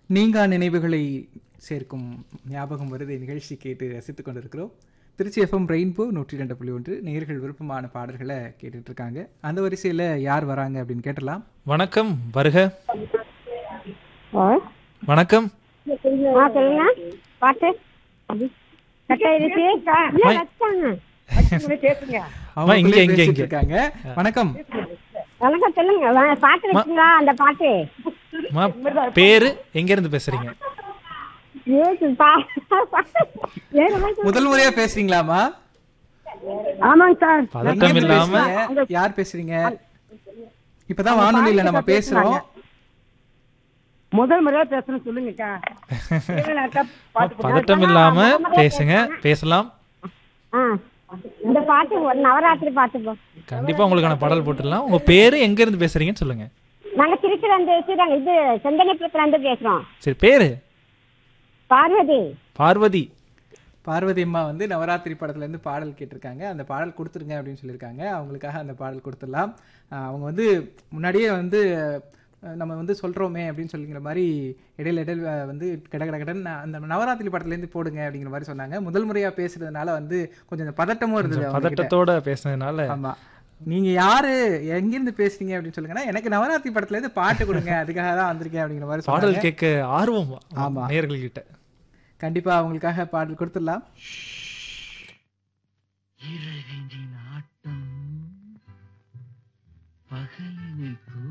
நீங்கா நினைவுகளை சேர்க்கும் ஞாபகம் வருது நிகழ்ச்சி கேட்டு ரசித்துக் கொண்டிருக்கிறோம் திருச்சி எஃப்எம் ரெயின்போ நூற்றி ரெண்டு புள்ளி ஒன்று நேர்கள் விருப்பமான பாடல்களை கேட்டுட்டு இருக்காங்க அந்த வரிசையில் யார் வராங்க அப்படின்னு கேட்டலாம் வணக்கம் வருக ஆ வணக்கம் ஆ சொல்லுங்க பாட்டு கட்டாயிருச்சு இல்ல, வச்சாங்க. அம்மா, இங்க, அவங்களே இங்க, பேசிட்டு இங்க. இருக்காங்க வணக்கம் வணக்கம் சொல்லுங்க வா- பாட்டு வச்சுங்களா அந்த பாட்டு அம்மா, பேரு எங்க இருந்து பேசுறீங்க ஏசு, பா- வேற மாதிரி. முதல் முறையா பேசுறீங்களாமா ஆமாங்க சார் பதட்டம் எங்கிருந்து இல்லாம பேசுறீங்க? யார் பேசுறீங்க இப்பதான் வானொலியில நம்ம பேசுறோம் முதல் முறையா பேசுறேன் சொல்லுங்கக்கா இல்லைனாக்கா பாட்டு பதட்டம் இல்லாம பேசுங்க பேசலாம் ஆ இந்த பாட்டு ஒரு நவராத்திரி பாட்டு போ கண்டிப்பா உங்களுக்கான பாடல் போட்டுடலாம் உங்க பேரு எங்க இருந்து பேசுறீங்கன்னு சொல்லுங்க நாங்க திருச்சில இருந்து ஸ்ரீரங்க இது செந்தனிபுரத்துல இருந்து பேசுறோம் சரி பேரு பார்வதி பார்வதி பார்வதி அம்மா வந்து நவராத்திரி படத்துல இருந்து பாடல் கேட்டிருக்காங்க அந்த பாடல் கொடுத்துருங்க அப்படின்னு சொல்லியிருக்காங்க அவங்களுக்காக அந்த பாடல் கொடுத்துடலாம் ஆஹ் அவங்க வந்து முன்னாடியே வந்து அஹ் நம்ம வந்து சொல்றோமே அப்படின்னு சொல்லிங்கிற மாதிரி இடையில இடையில வந்து கட கட கடன்னு அந்த நவராத்திரி படத்துல இருந்து போடுங்க அப்படிங்கிற மாதிரி சொன்னாங்க முதல் முறையா பேசுறதுனால வந்து கொஞ்சம் இந்த பதட்டமும் இருந்தது அவங்க கிட்ட. பதட்டத்தோட பேசுனதுனால ஆமா நீங்க யாரு எங்கிருந்து பேசுறீங்க அப்படின்னு சொல்லுங்கன்னா எனக்கு நவராத்திரி படத்துல இருந்து பாட்டு கொடுங்க அதுக்காக தான் வந்திருக்கேன் அப்படிங்கிற மாதிரி பாடல் சொன்னாங்க கேட்க ஆர்வம் ஆமா. நேயர்கள் கிட்ட கண்டிப்பா அவங்களுக்காக பாடல் கொடுத்துடலாம் இரவினின் ஆட்டம் பகலினில்